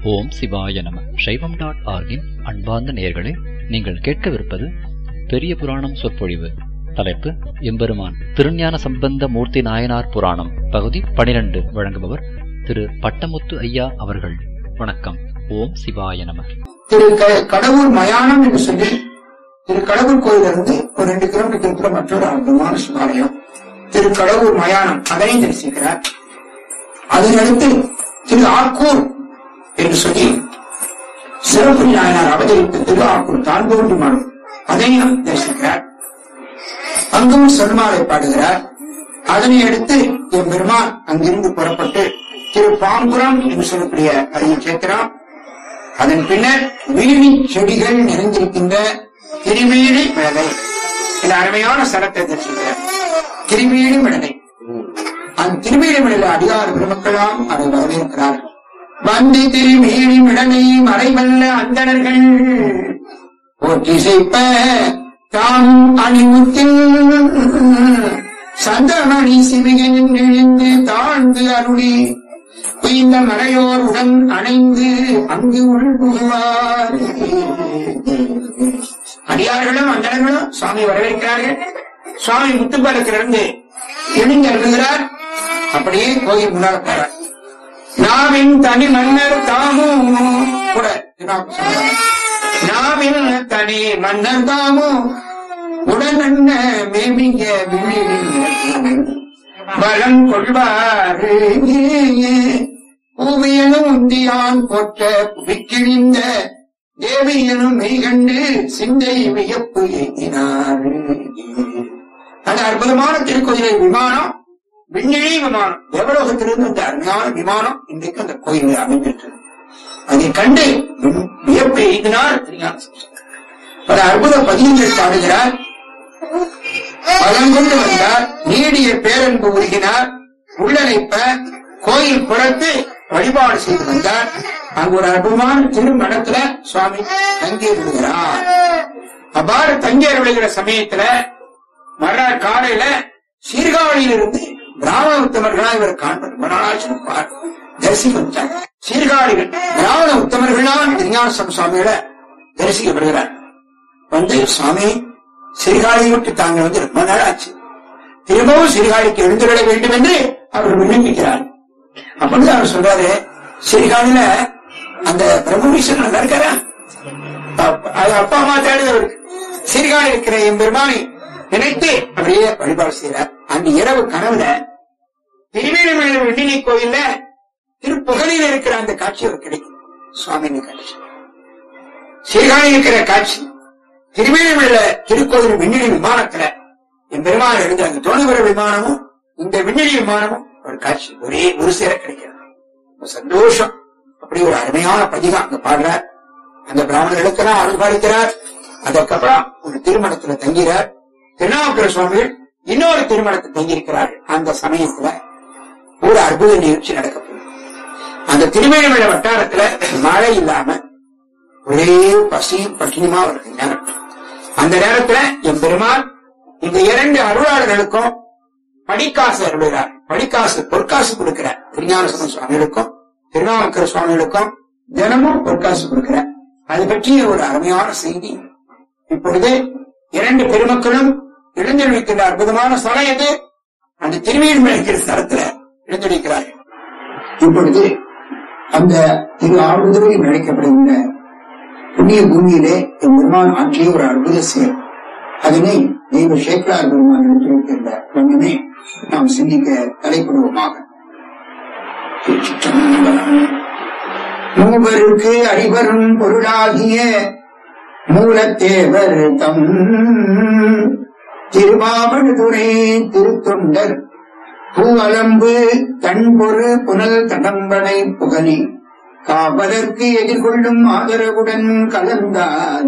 ஓம் சிவாய நம சைவம் டாட் ஆர்கின் அன்பார்ந்த நேயர்களே நீங்கள் கேட்கவிருப்பது பெரிய புராணம் சொற்பொழிவு தலைப்பு எம்பெருமான் திருஞான சம்பந்த மூர்த்தி நாயனார் புராணம் பகுதி பனிரெண்டு வழங்குபவர் திரு பட்டமுத்து ஐயா அவர்கள் வணக்கம் ஓம் சிவாய நம திரு க- கடவுர் மயானம் என்று சொல்லி திரு கடவுர் கோயிலிருந்து ஒரு ரெண்டு கிலோமீட்டர் இருக்கிற மற்றொரு அற்புதமான சிவாலயம் திரு கடவுர் மயானம் அதனை தரிசிக்கிறார் அதனடுத்து திரு ஆக்கூர் என்று சொல்லி சிறப்பு நாயனார் அவதரித்து திரு ஆக்கூர் தான்போன்று மனம் அதையும் தரிசிக்கிறார் அங்கும் சன்மாலை பாடுகிறார் அதனை அடுத்து என் பெருமான் அங்கிருந்து புறப்பட்டு திரு பாம்புரம் என்று சொல்லக்கூடிய அரிய கேட்கிறான் அதன் பின்னர் வீணி செடிகள் நிறைந்திருக்கின்ற திருமேனி மிளகை இந்த அருமையான ஸ்தலத்தை தரிசிக்கிறார் திருமேனி மிளகை அந்த திருமேனி மிளகை அதிகார பெருமக்களாம் அதை வரவேற்கிறார் வந்து திருமேனி மிளகை மறைவல்ல அந்தணர்கள் போற்றிசைப்ப தாம் அணிமுத்தில் சந்திரமணி சிவிகன் எழுந்து தாழ்ந்து அருளி இந்த மலையோர் உடன் அணைந்து அங்கு உள்புகுவார் அடியார்களும் அந்தனங்களும் சுவாமி வரவேற்கிறார்கள் சுவாமி முத்துப்பாலத்திலிருந்து எழுந்து அருளுகிறார் அப்படியே கோயில் முன்னால் போறார் நாவின் தனி மன்னர் தாமும் கூட திருநாவுக்கு சொல்றார். நாவின் தனி மன்னர் தாமும் உடனென்ன மேமிய விழியில் பலம் கொள்வாரு பூவியனும் உந்தியான் போற்ற புவிக்கிழிந்த தேவியனும் மெய்கண்டு சிந்தை வியப்பு எய்தினார் அந்த அற்புதமான திருக்கோயிலை விமானம் விண்ணிலே விமானம் தேவலோகத்திலிருந்து அந்த அருமையான விமானம் இன்றைக்கு அந்த கோயிலில் அமைந்திருக்கிறது அதை கண்டு வி- வியப்பு எய்தினார் திருஞான சம்பந்தர். பல அற்புத பதியங்கள் பாடுகிறார் பலங்கொண்டு வந்தார் நீடிய பேரன்பு உருகினார் உள்ளழைப்ப கோயில் புறத்து வழிபாடு செய்து வந்தார் அங்கு ஒரு அற்புதமான திருமணத்துல சுவாமி தங்கி விடுகிறார் அவ்வாறு தங்கி விழுகிற சமயத்துல மறுநாள் காலையில சீர்காழியிலிருந்து பிராமண உத்தமர்களா இவர் காண்பது மனாட்சி தரிசிக்க வந்தார் சீர்காழிகள் பிராமண உத்தமர்களால் திருஞான சுவாமியோட தரிசிக்க வருகிறார் வந்து சுவாமி சிறுகாழியை விட்டு தாங்கள் வந்து ரொம்ப நாள் ஆச்சு திரும்பவும் சிறுகாழிக்கு எழுந்துவிட வேண்டும் என்று அவர் விண்ணப்பிக்கிறார் அப்பொழுது அவர் சொல்றாரு சிறுகாழில அந்த பிரம்மபீஷன் நல்லா இருக்காரா அப்ப- அது அப்பா அம்மா தேடுதவருக்கு சிறுகாழி இருக்கிற என் பெருமானை நினைத்து அப்படியே வழிபாடு செய்யறார் அந்த இரவு கனவுல திருவேணிமலை வெண்ணினை கோயில்ல திருப்புகழில் இருக்கிற அந்த காட்சி அவர் கிடைக்கும் சுவாமின்னு காட்சி சீர்காழி இருக்கிற காட்சி திருவேணிமலையில திருக்கோயில் விண்ணிலி விமானத்துல என் பெருமாள் எழுந்த அந்த தோணுகிற விமானமும் இந்த விண்ணிலி விமானமும் ஒரு காட்சி ஒரே ஒரு சேர கிடைக்கிறது ரொம்ப சந்தோஷம் அப்படி ஒரு அருமையான பதிகம் அங்க பாடுறார் அந்த பிராமணர்களுக்கெல்லாம் அருள் பாலிக்கிறார் அதற்கப்புறம் ஒரு திருமணத்துல தங்கிறார் திருநாவுக்கர சுவாமிகள் இன்னொரு திருமணத்தில் தங்கியிருக்கிறார்கள் அந்த சமயத்துல ஒரு அற்புத நிகழ்ச்சி நடக்கப்படும் அந்த திருவேணிமலை வட்டாரத்துல மழை இல்லாம ஒரே பசியும் பட்டினியுமா வருது நேரம் அந்த நேரத்துல என் பெருமாள் இந்த இரண்டு அருளாளர்களுக்கும் படிக்காசு அருளுகிறார் படிக்காசு பொற்காசு கொடுக்கிறார் திருஞானசன சுவாமிகளுக்கும் திருநாவுக்கர சுவாமிகளுக்கும் தினமும் பொற்காசு கொடுக்கிறார் அது பற்றிய ஒரு அருமையான செய்தி இப்பொழுது இரண்டு பெருமக்களும் எழுந்தொழிக்கின்ற அற்புதமான ஸ்தலம் எது அந்த திருவேணிமலை இருக்கிற ஸ்தலத்துல எழுந்தொழிக்கிறார்கள் இப்பொழுது அந்த திரு ஆறுதலை அழைக்கப்படுகின்ற புண்ணிய பூமியிலே என் பெருமான் ஆற்றிய ஒரு அற்புத செயல் அதனை தெய்வ சேக்கலார் பெருமான் எடுத்துரைக்கின்ற வண்ணமே நாம் சிந்திக்க தலைப்படுவோமாக மூவருக்கு அறிவரும் பொருளாகிய மூலத்தேவர் தம் திருவாவடுதுறை திருத்தொண்டர் பூவலம்பு தன்பொரு புனல் தடம்பனை புகழி காவலர்க்கு எதிர்கொள்ளும் ஆதரவுடன் கலந்தார்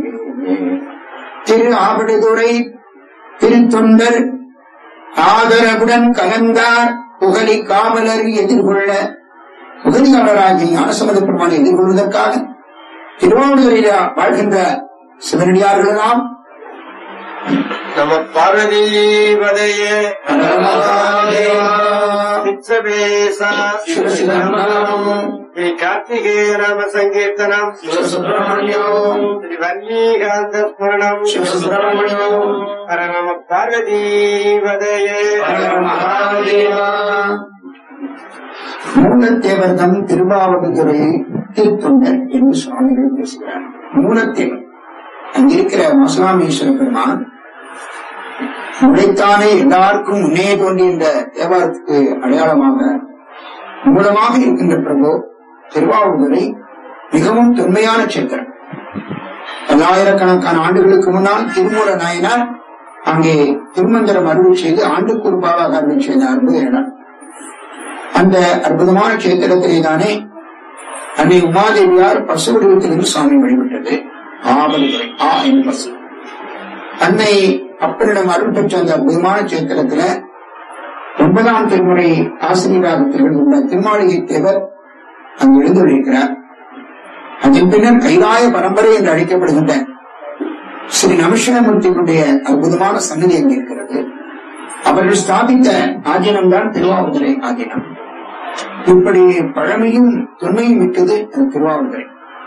திரு ஆவடுதுறை திருத்தொண்டர் ஆதரவுடன் கலந்தார் புகழி காவலர் எதிர்கொள்ள புகழியாளராகிய ஞானசமத பெருமானை எதிர்கொள்வதற்காக திருவாவூரில் வாழ்கின்ற சிவனடியார்களெல்லாம் நம பார்வதீவதைய நம பிச்சவேசா சிவசிதம்பரம் ஸ்ரீ கார்த்திகேய நாம சங்கீர்த்தனம் சிவசுப்பிரமணியம் ஸ்ரீ வன்னிகாந்த ஸ்மரணம் சிவசுப்பிரமணியம் ஹர நம பார்வதீவதயே மகாதேவா மூலத்தேவர்தம் திருவாவடுதுறை திருத்தொண்டர் என்று சுவாமிகள் பேசுகிறார் மூலத்தேவர் அங்கிருக்கிற மசுலாமீஸ்வர பெருமான் உழைத்தானே எல்லாருக்கும் முன்னே தோன்றிய இந்த தேவாரத்துக்கு அடையாளமாக மூலமாக இருக்கின்ற பிரபு திருவாவூரை மிகவும் தொன்மையான சேத்திரம் பல்லாயிரக்கணக்கான ஆண்டுகளுக்கு முன்னால் திருமூல நாயனார் அங்கே திருமந்திரம் அருள் செய்து ஆண்டுக்கு ஒரு பாவாக அருள் செய்த அற்புத இடம் அந்த அற்புதமான கஷேத்திரத்திலே தானே அன்னை உமாதேவியார் பசு வடிவத்திலிருந்து சுவாமி வழிபட்டது ஆவலுரை ஆ என்று பசு அன்னை அப்பனிடம் அருள் பெற்ற அந்த அற்புதமான கஷேத்திரத்துல ஒன்பதாம் திருமுறை ஆசிரியராக திகழ்ந்துள்ள திருமாளிகை தேவர் அங்கு எழுந்துள்ளிருக்கிறார் அதன் பின்னர் கைலாய பரம்பரை என்று அழைக்கப்படுகின்ற ஸ்ரீ நமசிவமூர்த்தியினுடைய அற்புதமான சன்னதி அங்கே இருக்கிறது அவர்கள் ஸ்தாபித்த ஆதீனம் தான் திருவாவூரை ஆதீனம் இப்படி பழமையும் தொன்மையும் மிக்கது அந்த திருவாவூரை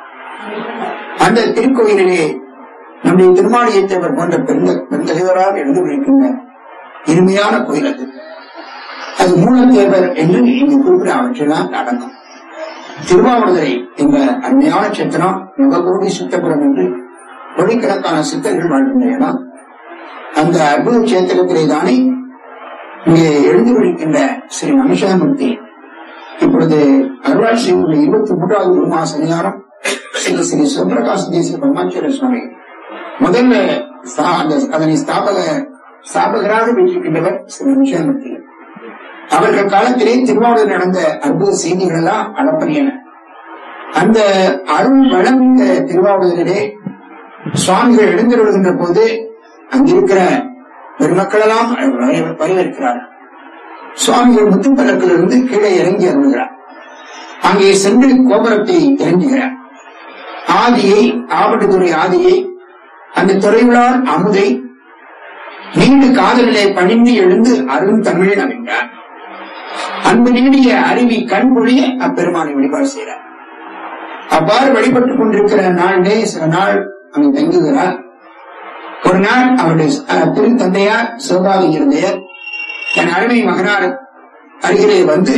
அந்த திருக்கோயிலிலே நம்முடைய திருமாளியத்தேவர் போன்ற பெருந்த பெருந்தலைவராக எழுந்துள்ளிருக்கின்ற இனிமையான கோயில் அது அது மூலத்தேவர் என்று இங்கு குறிப்பிட அவற்றெல்லாம் அடங்கும் திருவாவூரை என்ற அருமையான சித்திரம் முககோடி சித்தபுரம் என்று கோடிக்கணக்கான சித்தர்கள் வாழ்கின்ற இடம் அந்த அற்புத சேத்திரத்திலே தானே இங்கே எழுந்துள்ளிருக்கின்ற ஸ்ரீ நமசிவாமூர்த்தி இப்பொழுது அருளாட்சி செய்துள்ள இருபத்தி மூன்றாவது குருமா சனியாரம் ஸ்ரீ ஸ்ரீ சிவபிரகாச தேசிய பிரம்மாச்சாரிய சுவாமி முதல்ல ஸ்தா- அந்த- அதனை ஸ்தாபக ஸ்தாபகராக வீட்டிருக்கின்றவர் ஸ்ரீ நமசிவாமூர்த்தி அவர்கள் காலத்திலே திருவாரூர் நடந்த அற்புத செய்திகள் எல்லாம் அளப்பரியன அந்த அருள் வளமிக்க திருவாவூரிலே சுவாமிகள் எழுந்திருக்கின்ற போது அங்கிருக்கிற பெருமக்கள் எல்லாம் வர- வரவேற்கிறார்கள் சுவாமிகள் முத்துப்பலக்கிலிருந்து கீழே இறங்கி அருள்கிறார் அங்கே சென்று கோபுரத்தை இறங்குகிறார் ஆதியை ஆவட்டுத்துறை ஆதியை அந்த துறைவிழார் அமுதை நீண்டு காதலிலே பணிந்து எழுந்து அருண் தமிழ் அமைந்தார் அன்பு நீடிய அருவி கண் பொழிய அப்பெருமானை வழிபாடு செய்கிறார் அவ்வாறு வழிபட்டுக் கொண்டிருக்கிற நாளிலே சில நாள் அங்கு தங்குகிறார் ஒரு நாள் அவருடைய அஹ், திருத்தந்தையார் சிவபாதி இருந்தையர் தன் அருமை மகனார் அருகிலே வந்து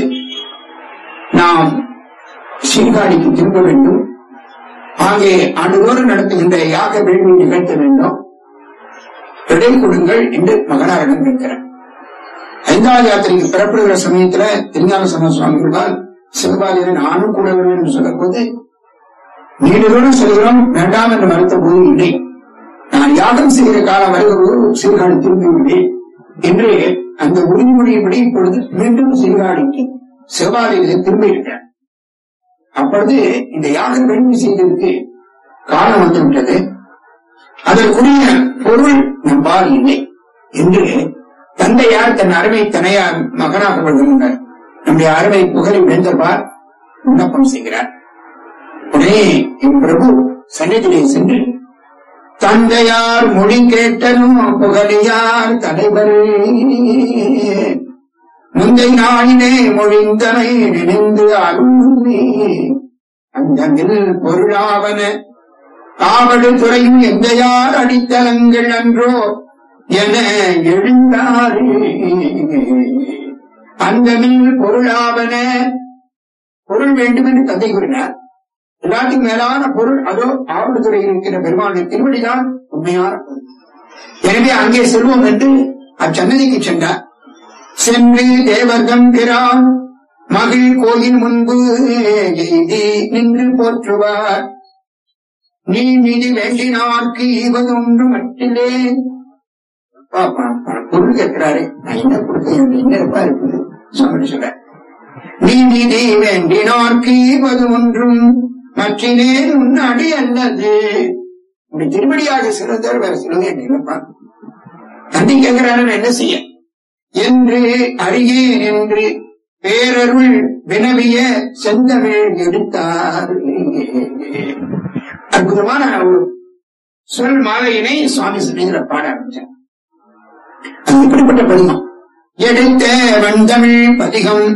நாம் சீர்காழிக்கு திரும்ப வேண்டும் ஆங்கே ஆண்டுதோறும் நடத்துகின்ற யாக வேள்வி நிகழ்த்த வேண்டும் விடை கொடுங்கள் என்று மகனாரிடம் கேட்கிறார் ஐந்தாவது யாத்திரைக்கு புறப்படுகிற சமயத்துல திருஞான சம சுவாமிகளால் சிவபாதியரை நானும் கூட வருவேன் என்று சொல்லும்போது நீண்டதோடு சொல்கிறோம் வேண்டாம் என்று மறுத்த போது இல்லை நான் யாகம் செய்கிற காலம் வருகிறோடு சீர்காழி திரும்பி விடுவேன் என்று அந்த உறுதிமொழியின்படி இப்பொழுது மீண்டும் சீர்காழிக்கு சிவபாதியிலே திரும்பி இருக்கிறார் அப்பொழுது இந்த யாகம் வேள்வி செய்ததற்கு காலம் வந்துவிட்டது அதற்குரிய பொருள் நம்பால் இல்லை என்று தந்தையார் தன் அருமை தனையார் மகனாக கொள்கின்ற நம்முடைய அருமை புகழை வேந்தர்பார் விண்ணப்பம் செய்கிறார் உடனே என் பிரபு சன்னிதியிலே சென்று தந்தையார் மொழி கேட்டனும் புகழியார் தலைவர் முந்தை நாளினே மொழிந்தனை நினைந்து அருள்மே அந்தமில் பொருளாவன காவடு துறையும் எந்தையார் அடித்தலங்கள் அன்றோ என எழுந்தாரே அந்தமில் பொருளாவன பொருள் வேண்டும் என்று தந்தை கூறினார் எல்லாத்துக்கும் மேலான பொருள் அதோ ஆவணத்துறையில் இருக்கிற பெருமாளுடைய திருவடிதான் உண்மையான பொருள் எனவே அங்கே செல்வோம் என்று அச்சன்னதிக்கு சென்றார் சென்று தேவர்தம் பிரான் மகிழ் கோயில் முன்பு எய்தி நின்று போற்றுவார் நீ நிதி வேண்டினார்க்கு ஈவதொன்று மட்டிலே அப்பா, ப- ப- பொருள் கேட்கிறாரு நான் என்ன கொடுத்தேன் என்ன இருப்பா இருக்குது சுவாமி சொல்ற நீ நிதி வேண்டினார்க்கு ஈவது ஒன்றும் மற்றினே முன்னாடி அல்லது இப்படி திருப்படியாக சிறந்தவர் வேற சொல்லுங்க என்னப்பா தந்தை கேட்கிறாரு நான் என்ன செய்ய என்று அறியேன் என்று பேரருள் வினவிய செந்தமிழ் எடுத்தார் அற்புதமான ஒரு சொல் மாலையினை சுவாமி சன்னிதியில பாட ஆரம்பிச்சார் அது இப்படிப்பட்ட பதிகம் எடுத்த வந்தமிழ் பதிகம்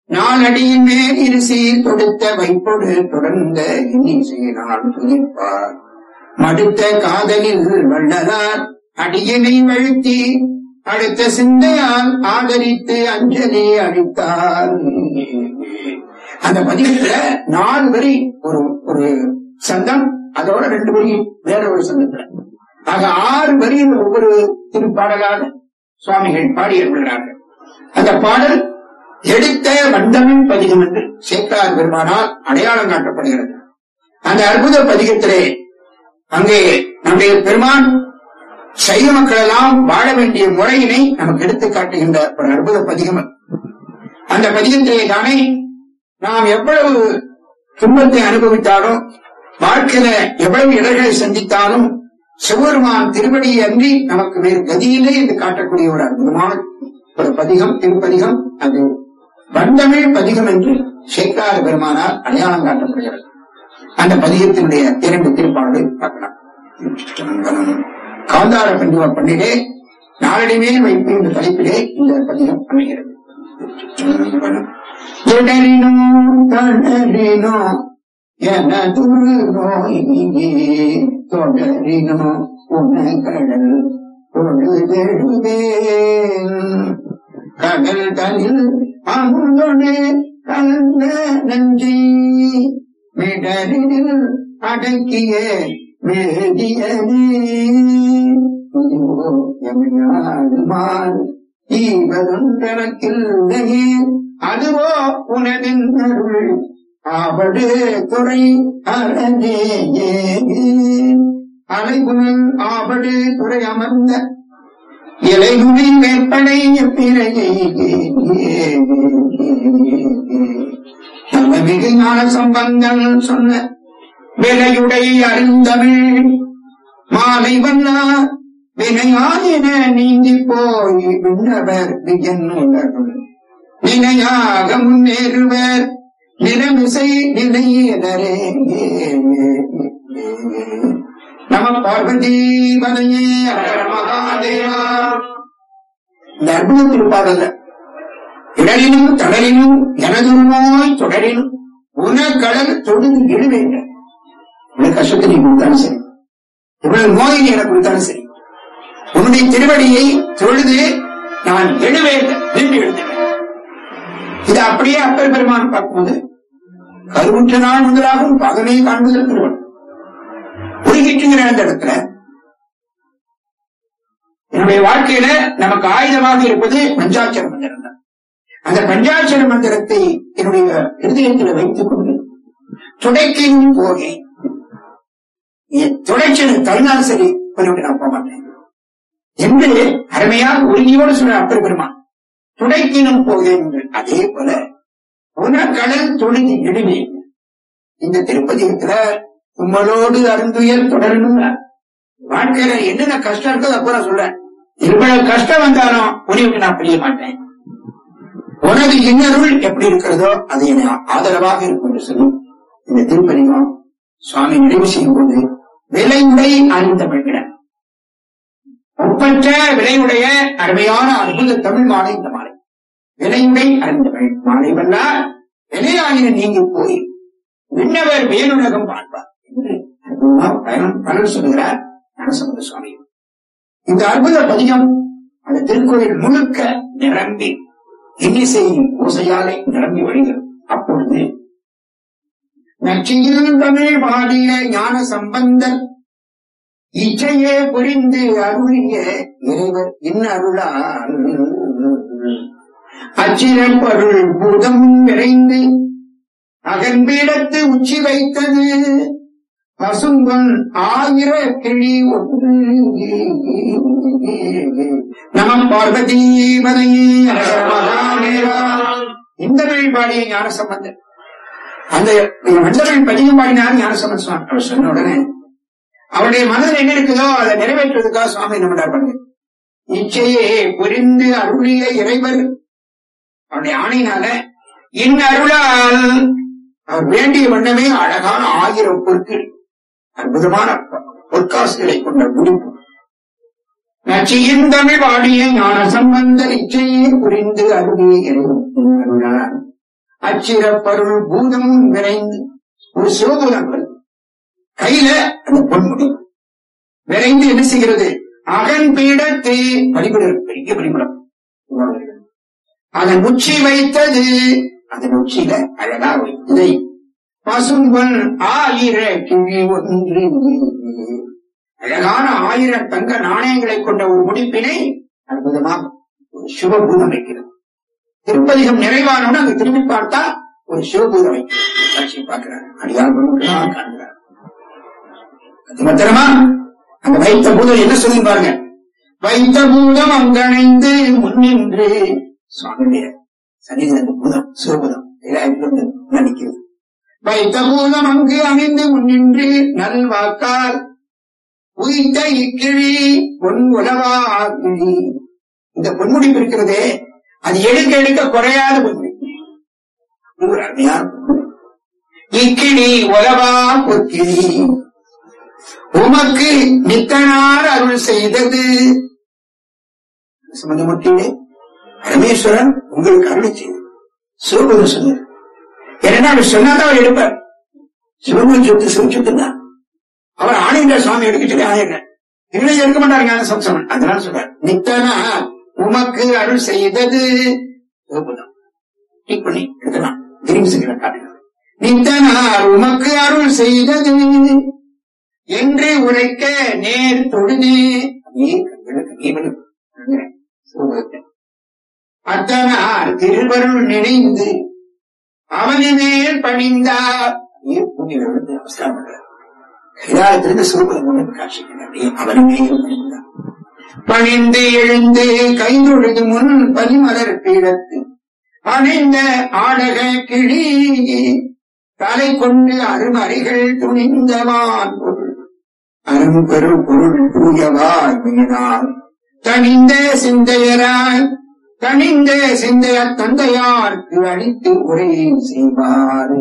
நாலடியின் மேல் இரு சீர் தொடுத்த வைப்பொடு தொடர்ந்த இன்னிசையினால் துதிப்பார் மடுத்த காதலில் வள்ளலார் அடியினை வழுத்தி அடுத்த சிந்தையால் ஆதரித்து அஞ்சலி அளித்தார் அந்த பதிவுல நாலு வரி ஒரு ஒரு சந்தம் அதோட ரெண்டு வரி வேற ஒரு சந்தத்துல ஆக ஆறு வரியில் ஒவ்வொரு திருப்பாடலாக சுவாமிகள் பாடியிருக்கிறார்கள் அந்த பாடல் எடுத்த வண்டமின் பதிகம் என்று சேக்கரார் பெருமானால் அடையாளம் காட்டப்படுகிறது அந்த அற்புத பதிகத்திலே அங்கே நம்முடைய பெருமான் சைவ மக்கள் எல்லாம் வாழ வேண்டிய முறையினை நமக்கு எடுத்து காட்டுகின்ற ஒரு அற்புத பதிகம் அது. அந்த பதிகத்திலே தானே நாம் எவ்வளவு துன்பத்தை அனுபவித்தாலும் வாழ்க்கையில எவ்வளவு இடர்களை சந்தித்தாலும் சிவபெருமான் திருவடியை அன்றி நமக்கு வேறு கதியில்லை என்று காட்டக்கூடிய ஒரு அற்புதமான ஒரு பதிகம் திருப்பதிகம் அது வண்டமிழ் பதிகம் என்று சேக்கார பெருமானால் அடையாளம் காட்டப்படுகிறது அந்த பதிகத்தினுடைய இரண்டு திருப்பாடலை பார்க்கலாம் காந்தார பஞ்சுவ பண்ணிலே நாளடி மேல் வைப்பு என்ற தலைப்பிலே இந்த பதிகம் அமைகிறது இடரினோ தளரினோ எனதுரு நோயினே தொடரினோ உனகடல் பொழுதெழுவேன் கடல் தனில் அமுதொடு கலந்த நன்றி மிடரில் அடக்கிய வேதியனே இதுவோ எமையாடுமான் ஈவதொன்றனக்கில்லையே அதுவோ உனதின் அருள் ஆவடு துறை அரணே அலைகுணல் ஆவடு துறை அமர்ந்த இலைகுணை வேப்பனை பிறையை மிகு ஞான சம்பந்தம் சொன்ன விலையுடை அருந்தமிழ் மாலை வண்ணா வினையாயின நீங்கி போய் விண்ணவர் வியன்னுலகம் நினையாக முன்னேறுவர் நிறமிசை நிலையினரே நம பார்வதி வலையே ஹர மகாதேவா இந்த அற்புத திருப்பாடல்ல இடரினும் தளரினும் எனதொரு நோய் தொடரினும் உனக்கடல் தொழுது எழுவேங்க இவ்வளவு கஷ்டத்தை நீ கொடுத்தாலும் சரி இவ்வளவு நோயை நீ எனக்கு கொடுத்தாலும் சரி உன்னுடைய திருவடியை தொழுது நான் எழுவேன் நின்று எழுதுவேன் இது அப்படியே அப்பர் பெருமான் பார்க்கும்போது கருவுற்ற நாள் முதலாகவும் பகலை காண்பதில் திருவன் உருகிட்டுங்கிற அந்த இடத்துல என்னுடைய வாழ்க்கையில நமக்கு ஆயுதமாக இருப்பது பஞ்சாட்சர மந்திரம் தான் அந்த பஞ்சாட்சர மந்திரத்தை என்னுடைய இருதயத்தில் வைத்துக் கொண்டு துடைக்கையும் போகேன் என் துடைச்சது தருணாலும் சரி பண்ணிவிட்டு நான் போக மாட்டேன் என்று அருமையாக உறுதியோடு சொல்ற அப்பர் பெருமான் துடைக்கினும் போகேன் என்று அதே போல உனக்கடல் தொழுதி இடுவேன் இந்த திருப்பதிகத்துல உம்மளோடு அருந்துயர் தொடரணும் வாழ்க்கையில என்னென்ன கஷ்டம் இருக்கோ அதை பூரா சொல்றேன் இவ்வளவு கஷ்டம் வந்தாலும் உனக்கு நான் பிரிய மாட்டேன் உனது இன்னருள் எப்படி இருக்கிறதோ அது என ஆதரவாக இருக்கும் என்று சொல்லி இந்த திருப்பதிகம் சுவாமி நிறைவு செய்யும் போது விலையுடை அறிந்தமிழ்கிறார் ஒப்பற்ற விலையுடைய அருமையான அற்புத தமிழ் மாலை இந்த மாலை விலையுடை அறிந்தமிழ் மாலை வல்லார் விலையாயின நீங்கி போய் விண்ணவர் வேலுலகம் பார்ப்பார் என்று அற்புதமா பயன் பலர் சொல்கிறார் ஞானசம்பந்த சுவாமி இந்த அற்புத பதிகம் அந்த திருக்கோயில் முழுக்க நிரம்பி இன்னிசை ஓசையாலை நிரம்பி வழிகிறது அப்பொழுது நச்சியில் தமிழ் பாடிய ஞான சம்பந்தர் இச்சையே புரிந்து அருளிய இறைவர் இன்னருளால் அச்சிறப்பருள் பூதம் விரைந்து அகன்பீடத்து உச்சி வைத்தது பசும்பொன் ஆயிர கிளி ஒன்று நம பார்வதி மதையே இந்த வழிபாடிய ஞான சம்பந்தன் அந்த மண்டபம் பதிகம் பாடினார் ஞான சம்பந்த சுவாமி அவர் சொன்ன உடனே அவருடைய மனதில் என்ன இருக்குதோ அதை நிறைவேற்றுவதற்காக சுவாமி என்ன பண்றாரு இச்சையே புரிந்து அருளிய இறைவர் அவருடைய ஆணையினால இன் அருளால் அவர் வேண்டிய வண்ணமே அழகான ஆயிரம் பொருட்கள் அற்புதமான பொற்காசுகளை கொண்ட முடிப்பு நச்சியின் தமிழ் பாடிய ஞான சம்பந்தர் இச்சையே புரிந்து அருளிய இறைவன் இன் அருளால் அச்சிறப்பருள் பூதமும் விரைந்து ஒரு சிவபூதம் வருது கையில அந்த பொன்முடி விரைந்து என்ன செய்கிறது அகன் பீடத்தை வழிபடுகிறது பெரிய வழிபடம் அதன் உச்சி வைத்தது அதன் உச்சியில அழகா வைத்ததை பசும்பொன் ஆயிர கிழி ஒன்று அழகான ஆயிரம் தங்க நாணயங்களை கொண்ட ஒரு முடிப்பினை அற்புதமாக ஒரு சிவபூதம் வைக்கிறது திருப்பதிகம் நிறைவானவன அங்க திரும்பி பார்த்தா ஒரு சிவபூதம் வைக்கிறது காட்சி பார்க்கிறார் அடியார் பெருமக்களாக காண்கிறார் அது மாத்திரமா அந்த வைத்த பூதம் என்ன சொல்லி பாருங்க வைத்த பூதம் அங்கணைந்து முன்னின்று சுவாமியுடைய சன்னிதி அந்த பூதம் சிவபூதம் இருந்து நினைக்கிறது வைத்த பூதம் அங்கு அணிந்து முன்னின்று நல்வாக்கால் உயிர்த்த இக்கிழி பொன் உலவா கிழி இந்த பொன்முடிப்பு இருக்கிறதே அது எடுக்க எடுக்க குறையாத பொன்முடிப்பு இது ஒரு அருமையான பொன்முடி. இக்கிழி உலவா பொற்கிழி உமக்கு நித்தனார் அருள் செய்தது சம்பந்தமட்டிலே பரமேஸ்வரன் உங்களுக்கு அருள் செய்தது சிவபுரம் சொன்னார் ஏன்னா அவர் சொன்னாதான் அவர் எடுப்பார் சிவபுரம் சொத்து சிவ சொத்து தான் அவர் ஆணையிட்ட சுவாமி எடுக்க சொல்லி ஆணையிட்ட இல்லை எடுக்க மாட்டாரு ஞான சம்சமன் அதனால சொல்றார் நித்தனா உமக்கு அருள் செய்தது சிவபுரம் டிக் பண்ணி எடுக்கலாம் திரும்பி செய்கிற காட்டுகிறார் நித்தனார் உமக்கு அருள் செய்தது என்று உரைக்க நேர் தொழுதே நீர் கண்களுக்கு நீவனும் அத்தனார் திருவருள் நினைந்து அவனி மேல் பணிந்தார் நீர் புண்ணியம் எழுந்து நமஸ்காரம் பண்றார் கைலாயத்திலிருந்து சிவபெருமன் காட்சிக்கிறார் அவனி மேல் பணிந்தார் பணிந்து எழுந்து கைதொழுது முன் பனிமலர் பீடத்து அணிந்த ஆடக கிளி தலை கொண்டு அருமறைகள் துணிந்தவான் பொருள் அரும்பெரு பொருள் தூயவாய் மீனார் தனிந்த சிந்தையராய் தனிந்த சிந்தைய தந்தையார்க்கு அளித்து உரை செய்வார்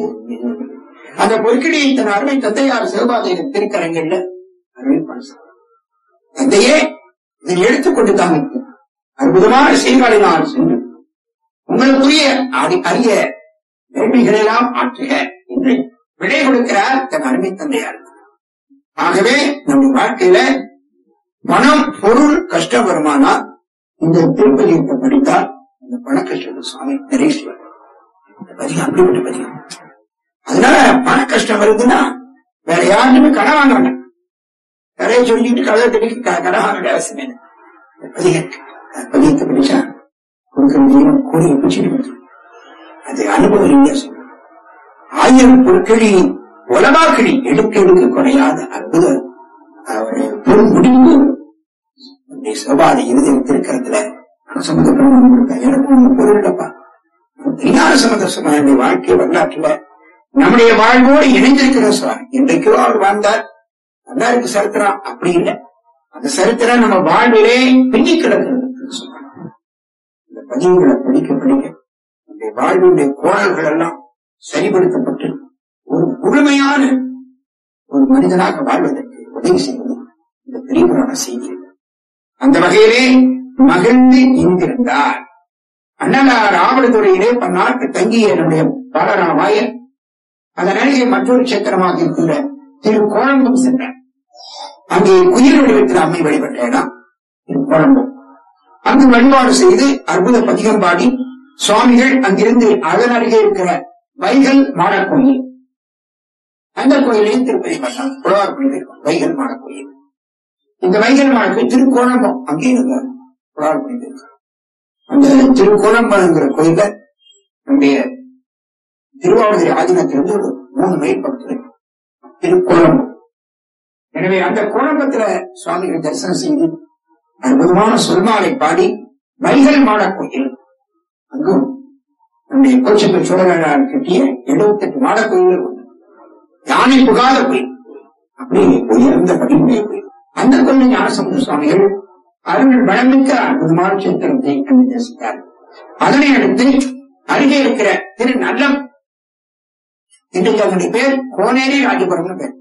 அந்த பொற்கிடியை தன் அருமை தந்தையார் சிவபாதையின் திருக்கரங்கள்ல அருள் தந்தையே இதை எடுத்துக்கொண்டு தாங்க அற்புதமான செய்திகளினால் சென்று உங்களுக்குரிய அடி- அரிய வேள்விகளை எல்லாம் ஆற்றுக என்று விடை கொடுக்கிறார் தன் அருமை தந்தையார் ஆகவே நம்முடைய வாழ்க்கையில பணம் பொருள் கஷ்டம் வருமானால் இந்த திருப்பதியத்தை படித்தால் இந்த பண கஷ்டம் சுவாமி நிறைய செய்வார். இந்த பதிகம் அப்படிப்பட்ட பதிகம் அதனால பண கஷ்டம் வருதுன்னா வேற யாருமே கடன் வாங்க வேண்டாம் கரையை சொல்லிட்டு கதை தெரிவிக்க க- கடன் வாங்க வேண்டிய அவசியம் இல்லை இந்த பதிகம் இருக்கு. அந்த பதிகத்தை படிச்சா கொடுக்கிற தெய்வம் கோரிக்கை பிடிச்சிட்டு அது அனுபவ ரீதியா சொல்றேன் ஆயிரம் பொருட்களி உலகாக்கிளி எடுக்க எடுக்க குறையாத அற்புத அவருடைய பொருள் முடிவு நம்முடைய சிவபாத இறுதி திருக்கரத்துல சம்பந்தப்பட்ட எனக்கு ஒண்ணும் பொருள் இல்லப்பா விஞ்ஞான சம்பந்த சுவாமியுடைய வாழ்க்கை வரலாற்றுல நம்முடைய வாழ்வோடு இணைந்திருக்கிற சுவாமி இன்றைக்கோ அவர் வாழ்ந்தார் நல்லா இருக்கு சரித்திரம் அப்படி இல்லை அந்த சரித்திரம் நம்ம வாழ்விலே பின்னி கிடக்கிறது சொல்றாங்க இந்த பதிவுகளை படிக்க படிக்க நம்முடைய வாழ்வினுடைய கோணல்கள் எல்லாம் சரிபடுத்தப்பட்டு ஒரு முழுமையான ஒரு மனிதனாக வாழ்வதற்கு உதவி செய்வது இந்த பெரியவரான செய்தி அந்த வகையிலே மகிழ்ந்து இங்கிருந்தார் அண்ணலார் ஆவணத்துறையிலே பன்னாட்டு தங்கிய நம்முடைய பாலராமாயர் அதன் அருகே மற்றொரு சேத்திரமாக இருக்கின்ற திரு கோழம்பும் சென்றார் அங்கே குயில் வடிவத்தில் அம்மை வழிபட்ட இடம் திரு கோழம்பும் அங்கு வழிபாடு செய்து அற்புத பதிகம் பாடி சுவாமிகள் அங்கிருந்து அதன் அருகே இருக்கிற வைகல் மாடக்கோயில் அந்த கோயிலையும் திருப்பதி பண்ணாங்க புலவார் கோயில் இருக்கும் வைகல் மாடக்கோயில் இந்த வைகல் மாடக்கோயில் திருக்கோணம்பம் அங்கேயும் இருந்தார் புலவார் கோயில் இருக்கு அந்த திருக்கோணம்பம்ங்கிற கோயில நம்முடைய திருவாவூர் ஆதீனத்திலிருந்து ஒரு மூணு மைல் பக்கத்துல இருக்கு. திருக்கோணம்பம் எனவே அந்த கோணம்பத்துல சுவாமிகள் தரிசனம் செய்து அற்புதமான சொல்மாலை பாடி வைகல் மாடக்கோயில் அங்கும் நம்முடைய கோச்சங்கள் சோழனார் கட்டிய எழுபத்தெட்டு மாடக்கோயில்கள் உண்டு யானை புகாத கோயில் அப்படி உயர்ந்த படிமுறை கோயில் அந்த கோயில் ஞானசமுத சுவாமிகள் அருள் வளமிக்க அற்புதமான சித்திரத்தை அங்கு தரிசித்தார் அதனை அடுத்து அருகே இருக்கிற திரு நல்லம் இன்றைக்கு அதனுடைய பேர் கோனேரி ராஜபுரம்னு பேர்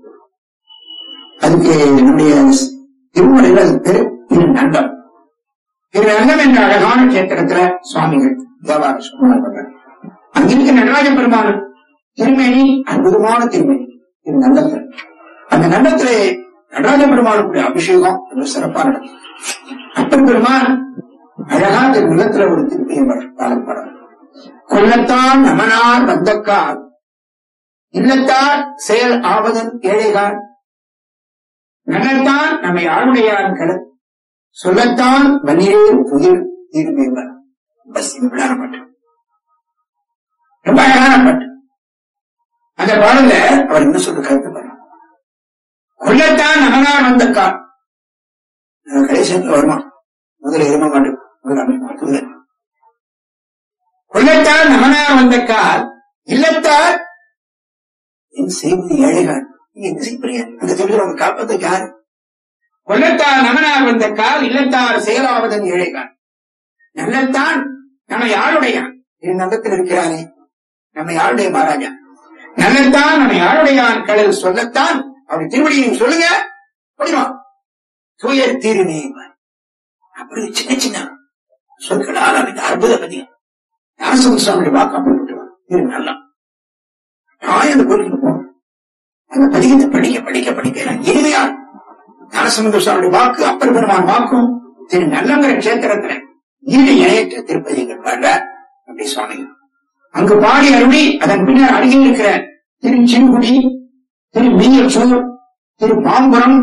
அதுக்கு என்னுடைய திருமுறையில் அது பேர் திரு நல்லம் திரு நல்லம் என்ற அழகான கேத்திரத்துல சுவாமிகள் தேவார சுமார் பண்றார் அங்கிருக்க நடராஜ பெருமான் திருமேனி அற்புதமான திருமேனி இது நல்லத்தில் அந்த நல்லத்திலே நடராஜ பெருமானுடைய அபிஷேகம் ரொம்ப சிறப்பா நடக்கும் அப்பன் பெருமான் அழகா இந்த நிலத்துல ஒரு திருப்பியம் பாடப்படும் கொல்லத்தான் நமனார் வந்தக்கால் இல்லத்தார் செயல் ஆவதன் ஏழைகான் நல்லத்தான் நம்மை ஆளுடையான் கட சொல்லத்தான் வன்னியே புதிர் தீர்மேவர் பஸ் சிம்பிளான பாட்டு ரொம்ப அழகான பாட்டு அந்த பாடல அவர் என்ன சொல்ற கருத்து பாருங்க கொல்லத்தான் நமனார் வந்தக்கால் கடைசி வருமா முதல்ல இரும மாட்டு முதல் அமைப்பு கொல்லத்தால் நமனார் வந்த கால் இல்லத்தார் என் செய்வது ஏழைகள் நீ என்ன செய்ய அந்த சொல்லுற அவங்க காப்பதுக்கு யாரு கொல்லத்தார் நமனார் வந்த கால் இல்லத்தார் செயலாவதன் ஏழைகான் நல்லத்தான் நம்ம யாருடையான் என் நந்தத்தில் இருக்கிறானே நம்ம யாருடைய மகாராஜா நல்லத்தான் நம்ம யாருடையான் கடல் சொல்லத்தான் அப்படி திருவடியை சொல்லுங்க முடியுமா தூயர் தீருமே அப்படி சின்ன சின்ன சொற்களால் அமைந்த அற்புத பதியம் ஞானசமுத சுவாமியுடைய வாக்கு அப்படிப்பட்டு இது நல்லா நான் அந்த கோயிலுக்கு போனேன் அந்த பதிகத்தை படிக்க படிக்க படிக்க எனக்கு இனிமையா ஞானசமுத சுவாமியுடைய வாக்கு அப்பர் பெருமான் வாக்கும் திரு நல்லங்கிற கஷேத்திரத்துல ஈடு இணையற்ற திருப்பதிகள் பாட அப்படி சுவாமி அங்கு பாடி அருளி அதன் பின்னர் அருகில் இருக்கிற திரு சிறுகுடி திரு மீயச்சூர் திரு பாம்புரம்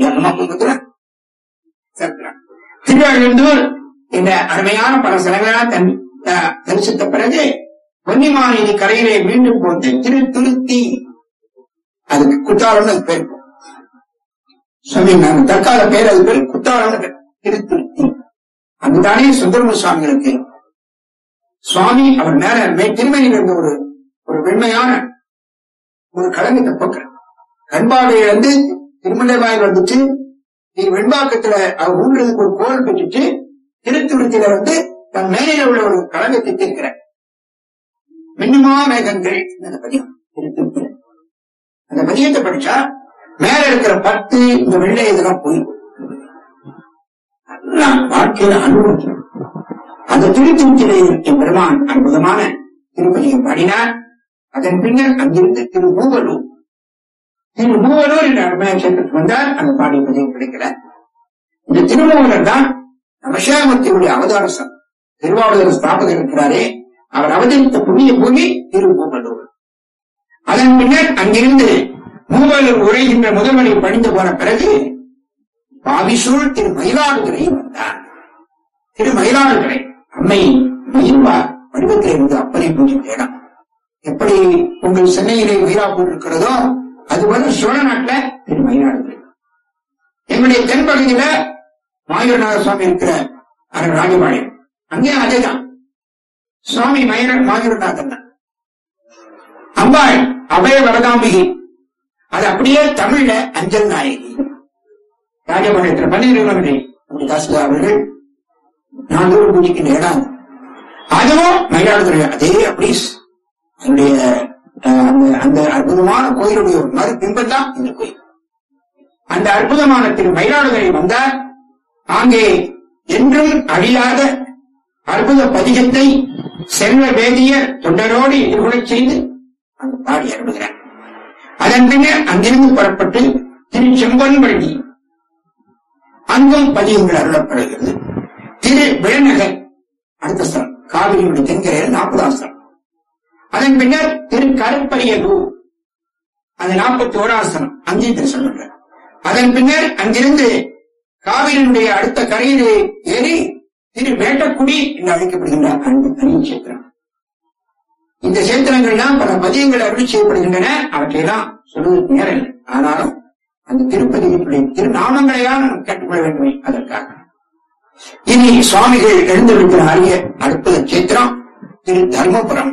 திருவள்ளூர் என்ற அருமையான பல சிலங்களால் தன் அஹ், தரிசித்த பிறகு பொன்னிமாநதி கரையிலே மீண்டும் போட்டு திரு துருத்தி அதுக்கு குத்தாளம்னு அது பேர் சுவாமி நான் தற்கால பேர் அது பேர் குத்தாளம்னு பேர் திருத்துருத்தி அங்குதானே சுந்தரம சுவாமிகளுக்கு சுவாமி அவர் மேல மே- திருமணியில் இருந்த ஒரு ஒரு வெண்மையான ஒரு கலங்கத்தை போக்குற கண்பாவை இழந்து திருமலை வாயில் வந்துட்டு நீ வெண்பாக்கத்துல அவர் ஊன்றதுக்கு ஒரு கோல் பெற்றுட்டு திருத்துருத்தில வந்து தன் மேலையில உள்ள ஒரு கலங்கத்தை தீர்க்கிற மின்னுமா மேகங்கள் அந்த பதியம் திருத்துருத்தில அந்த பதியத்தை படிச்சா மேல இருக்கிற பத்து இந்த வெள்ளை இதெல்லாம் போய் எல்லாம் வாழ்க்கையில அனுபவிக்கணும் அந்த திருத்துருத்திலே என் பெருமான் அற்புதமான திருப்பதியை பாடினார் அதன் பின்னர் அங்கிருந்து திரு மூவலூர் திரு மூவலூர் என்ற அருமையான சேர்த்துக்கு வந்தார் அந்த பாடிய பதிவு கிடைக்கல இந்த திருமூலர் தான் நமசியாமத்தினுடைய அவதாரசம் திருவாவூர் ஸ்தாபகர் இருக்கிறாரே அவர் அவதரித்த புண்ணிய பூமி திருமூவலூர் அதன் பின்னர் அங்கிருந்து மூவலூர் உரைகின்ற முதல்வனை பணிந்து போன பிறகு பாவிசூழ் திரு மயிலாடுதுறை வந்தார் திரு மயிலாடுதுறை அம்மை மயில்வா வடிவத்தில் இருந்து அப்பனை பூஜை இடம் எப்படி உங்கள் சென்னையிலே மயிலாப்பூர் இருக்கிறதோ அதுபோல சோழ நாட்டுல திரு மயிலாடுதுறை எங்களுடைய தென்பகுதியில மாயூரநாத சுவாமி இருக்கிற அரண் ராஜபாளையம் அங்கேயும் அதேதான் சுவாமி மயூர மாயூரநாதன் தான் அம்பாள் அபய வரதாம்பிகை அது அப்படியே தமிழ்ல அஞ்சல் நாயகி ராஜபாளையத்தில் பன்னீர் தாசிதா அவர்கள் நானூறு பூஜைக்கு இடம் அதுவும் மயிலாடுதுறை அதே அப்படி அதனுடைய அஹ், அந்த அந்த அற்புதமான கோயிலுடைய ஒரு மறு பிம்பம் தான் இந்த கோயில் அந்த அற்புதமான திரு மயிலாடுதுறை வந்தார் அங்கே என்றும் அழியாத அற்புத பதிகத்தை செல்வ வேதியர் தொண்டரோடு எதிர்கொள்ளச் செய்து அங்கு பாடி அருளுகிறார் அதன் பின்னர் அங்கிருந்து புறப்பட்டு திரு செம்பன்பள்ளி அங்கும் பதிகங்கள் அருளப்படுகிறது திரு விழநகர் அடுத்த ஸ்தலம் காவிரியுடைய தென்கரையில் நாற்பதாம் ஸ்தலம் அதன் பின்னர் திரு கருப்பரியலூர் அது நாற்பத்தி ஓராசனம் அஞ்சு திருசனம் அதன் பின்னர் அங்கிருந்து காவிரியினுடைய அடுத்த கரையிலே ஏறி திரு வேட்டக்குடி என்று அழைக்கப்படுகின்ற அந்த தனி சேத்திரம் இந்த சேத்திரங்கள் எல்லாம் பல பதியங்கள் அருளி செய்யப்படுகின்றன அவற்றையெல்லாம் சொல்வதற்கு நேரம் இல்லை ஆனாலும் அந்த திருப்பதிகளுடைய திருநாமங்களையால் நாம் கேட்டுக்கொள்ள வேண்டுமே அதற்காக இனி சுவாமிகள் எழுந்திருக்கிற அரிய அற்புத சேத்திரம் திரு தர்மபுரம்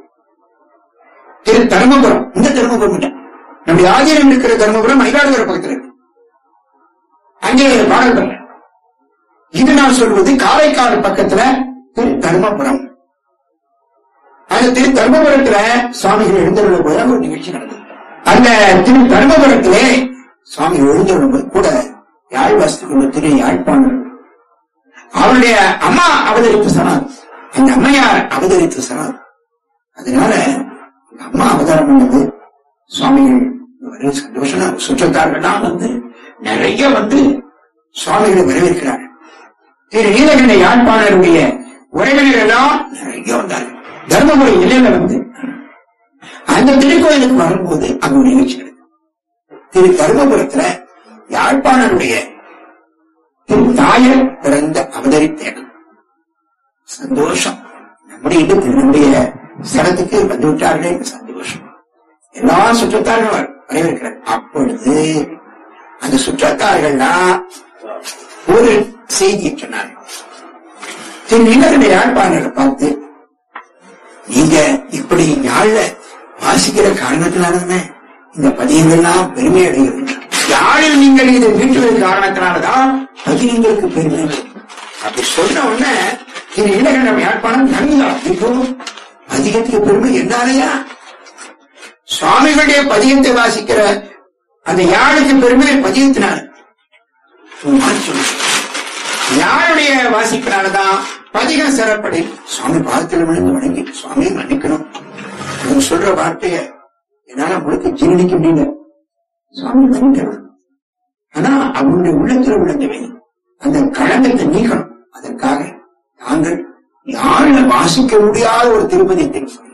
திரு தர்மபுரம் இந்த தர்மபுரம் இல்ல நம்முடைய ஆதிரம் இருக்கிற தர்மபுரம் மயிலாடுதுறை பக்கத்தில் இருக்கு அங்கே பாடல்கள் இது நான் சொல்வது காரைக்கால் பக்கத்துல திரு தர்மபுரம் அந்த திரு தர்மபுரத்துல சுவாமிகள் எழுந்தருள போது அங்க ஒரு நிகழ்ச்சி நடந்தது அந்த திரு தர்மபுரத்திலே சுவாமிகள் எழுந்தருளும் போது கூட யாழ் வாசித்துள்ள திரு யாழ்ப்பாணர் அவருடைய அம்மா அவதரித்த சனார் அந்த அம்மையார் அவதரித்த சனார் அதனால எங்க அம்மா அவதாரம் பண்ணது சுவாமிகள் ஒரே சந்தோஷம் சுற்றத்தார்கள்லாம் வந்து நிறைய வந்து சுவாமிகளை வரவேற்கிறார்கள் திரு நீலகண்ட யாழ்ப்பாணருடைய உறவினர் எல்லாம் நிறைய வந்தார்கள் தர்மபுரி எல்லையில வந்து அந்த திருக்கோயிலுக்கு வரும்போது அங்க ஒரு நிகழ்ச்சி நடக்குது. திரு தர்மபுரத்துல யாழ்ப்பாணருடைய திரு தாயர் பிறந்த அவதரித்த இடம் சந்தோஷம் நம்முடைய இடத்துக்கு நம்முடைய ஸ்தலத்துக்கு வந்து விட்டார்களே சந்தோஷம் எல்லா சுற்றத்தார்களும் வரவேற்கிறார் அப்பொழுது அந்த சுற்றத்தார்கள்லாம் ஒரு செய்தி சொன்னார்கள் திரு நீலகண்ட யாழ்ப்பாணரை பார்த்து நீங்க இப்படி யாழ்ல வாசிக்கிற காரணத்தினாலதானே இந்த பதியங்கள்லாம் பெருமை அடைகிறது யாழில் நீங்கள் இதை வீட்டுவது காரணத்தினாலதான் பதியங்களுக்கு பெருமை அப்படி சொன்ன உடனே திரு நீலகண்டம் யாழ்ப்பாணம் நன்கா இப்போ பதிகத்துக்கு பெருமை என்னாலயா சுவாமிகளுடைய பதியத்தை வாசிக்கிற அந்த யாழுக்கு பெருமை பதியத்தினால மாற்றி சொல்லுங்க. யாருடைய வாசிப்பினாலதான் பதிகம் சிறப்படி சுவாமி பாதத்தில் விழுந்து வணங்கி சுவாமியை மன்னிக்கணும் நீங்க சொல்ற வார்த்தைய என்னால முழுக்க ஜீரணிக்க முடியல சுவாமி மன்னிக்கணும் ஆனா அவனுடைய உள்ளத்துல விழுந்தவை அந்த களங்கத்தை நீக்கணும் அதற்காக தாங்கள் யாழ்ல வாசிக்க முடியாத ஒரு திருப்பதியத்தை சொல்லுங்கள்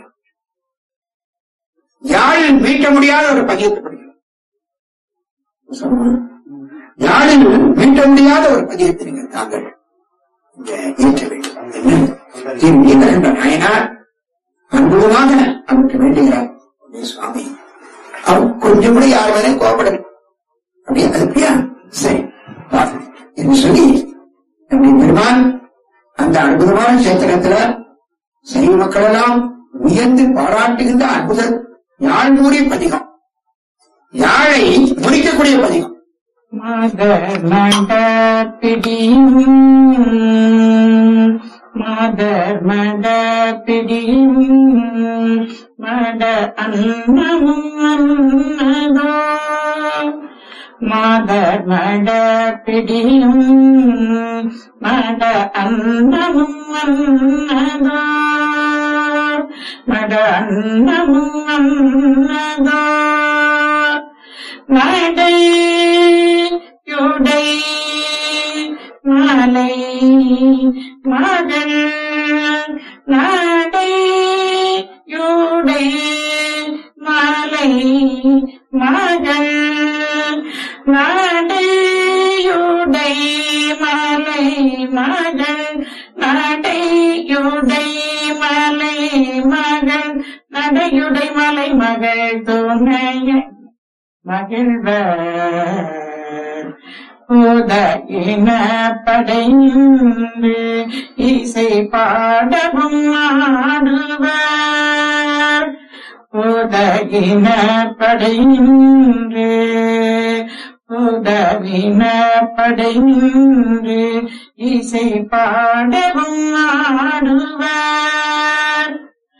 யாழில் மீட்ட முடியாத ஒரு பதியத்தை படிக்கணும் சொல்லுங்க. யாழில் மீட்ட முடியாத ஒரு பதியத்தை நீங்கள் தாங்கள் இங்க ஏற்ற வேண்டும் என்ன திரு நீலகண்ட நாயனார் அற்புதமாக அவருக்கு வேண்டுகிறார் உடனே சுவாமி அவர் கொஞ்சம் கூட யார் மேலே கோபப்படவில்லை அப்படியே அது அப்படியா சரி பாரு. என்று சொல்லி அப்படி பெருமான் அந்த அற்புதமான சேத்திரத்துல சைவ மக்கள் எல்லாம் உயர்ந்து பாராட்டுகின்ற அற்புத யாழ் மூடிய பதிகம் யாழை முடிக்கக்கூடிய பதிகம் மத மட பிடியும் மத மட பிடியும் மட அன்னமும் அன்னதோ மத மட பிடியும் மட அன்னமும் அன்னதோ மட அன்னமும் அன்னதோ நடை யுடை மாலை மகள் நடை யுடை மாலை மகள் நடையுடை மலை மகள் நடையுடை மலை மகள் நடையுடை மலை மகள் துணைய மகிழ்வர் உத இன படைந்து இசை பாடவும் ஆடுவர் உத இன படைந்து உதவின படைந்து இசை பாடவும் ஆடுவர்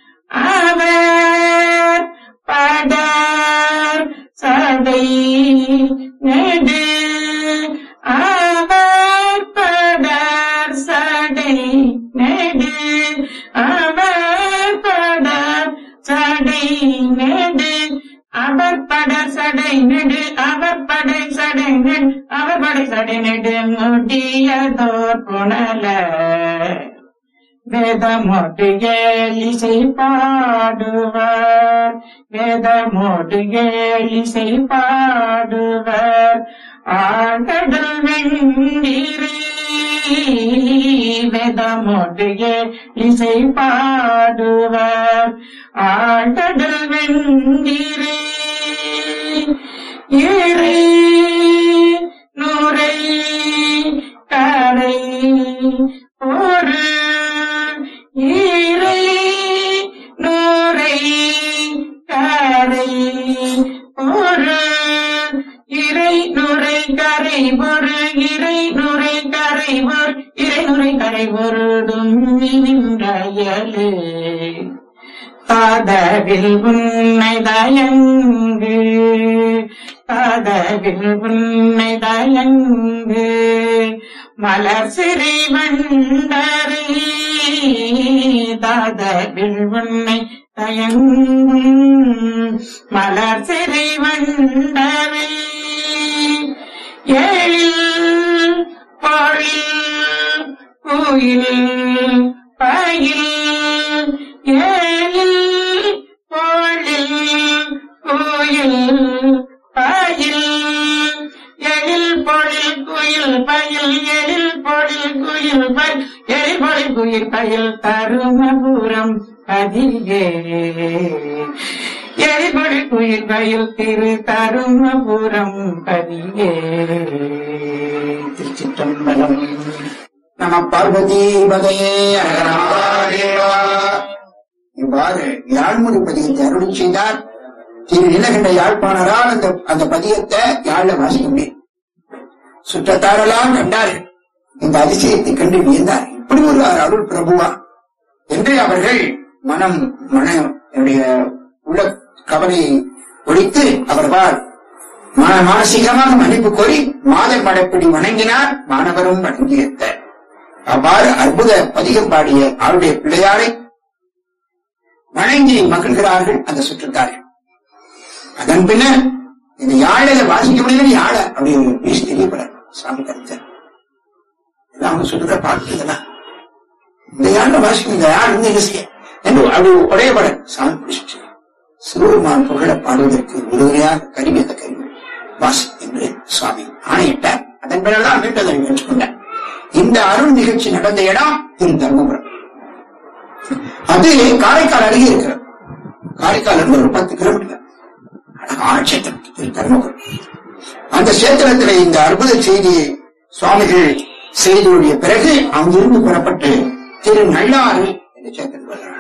அவர் படர் சடை நெடு அவர் படர் சடை நெடு அவர் படர் சடை நெடு அவர் படர் சடை நெடு அவர் படை சடை நெடு அவர் படை சடை நெடு முடியதோர் புனல வேதமோடு ஏலிசை பாடுவர் வேதமோடு ஏலிசை பாடுவர் ஆடல் வெண்டிரி வேதமோடு ஏலிசை பாடுவர் ஆடல் வெண்டிரி இறை நூரை கரை ஒரு இறை நூரை கரை ஒரு இறை நுரை கரை ஒரு இறை நுரை கரை ஒரு இறை நுரை கரை ஒரு நின்றயலே காதவில் உன்னை தயங்கு காதவில் உன்னை தயங்கு மலர் சிறை வண்டரை தாதவில் உன்னை தயங்கும் மலர் சிறை வண்டவை ஏழில் பாழில் கோயில் பயில் ஏழில் பாழில் கோயில் பயில் எழில் பொழில் குயில் பயில் எழில் பொழில் குயில் பயில் எழில் பொழில் குயில் பயில் தருமபுரம் பதிகே எரிபொழி குயில் பயில் திரு தருமபுரம் பதிகே திருச்சிற்றம்பலம் நம பார்வதி பதையே இவ்வாறு யாழ்மொழி பதியத்தை அருளி செய்தார் திரு நிலகண்ட யாழ்ப்பாணரால் அந்த அந்த பதியத்தை யாழ வாசிக்க முடியும் சுற்றத்தாரெல்லாம் கண்டார்கள் இந்த அதிசயத்தை கண்டு வியந்தார் இப்படி ஒரு அருள் பிரபுவா என்று அவர்கள் மனம் மன என்னுடைய உள்ள கவலையை ஒழித்து அவர்கள் மன மானசீகமாக மன்னிப்பு கோரி மாதர் மடப்பிடி வணங்கினார் மாணவரும் வணங்கியிருக்க அவ்வாறு அற்புத பதிகம் பாடிய அவருடைய பிள்ளையாரை வணங்கி மகிழ்கிறார்கள் அந்த சுற்றத்தார்கள் அதன் பின்னர் இந்த யாழையில வாசிக்க முடியல யாழ அப்படி வீசி தெரியப்பட சாமி கருத்து எல்லாம் அவங்க சொல்ற பாட்டு இதெல்லாம் இந்த யாழ வாசிக்க இந்த யாழ் வந்து என்ன செய்ய என்று அப்படி உடையப்பட சாமி பிடிச்சிட்டு சிறுவருமான் புகழ பாடுவதற்கு உறுதுணையாக கருவி அந்த கருவி வாசி என்று சுவாமி ஆணையிட்டார் அதன் பிறகுதான் மீட்டதை ஏற்றுக்கொண்டார் இந்த அருள் நிகழ்ச்சி நடந்த இடம் திரு தர்மபுரம் அது காரைக்கால் அருகே இருக்கிறது காரைக்கால் இருந்து ஒரு பத்து கிலோமீட்டர் அழகான சேத்திரம் திரு தர்மபுரம் அந்த சேத்திரத்தில் இந்த அற்புத செய்தியை சுவாமிகள் செய்தோடிய பிறகு அங்கிருந்து புறப்பட்டு திரு நள்ளாறு என்ற சேத்திரம் வருகிறார்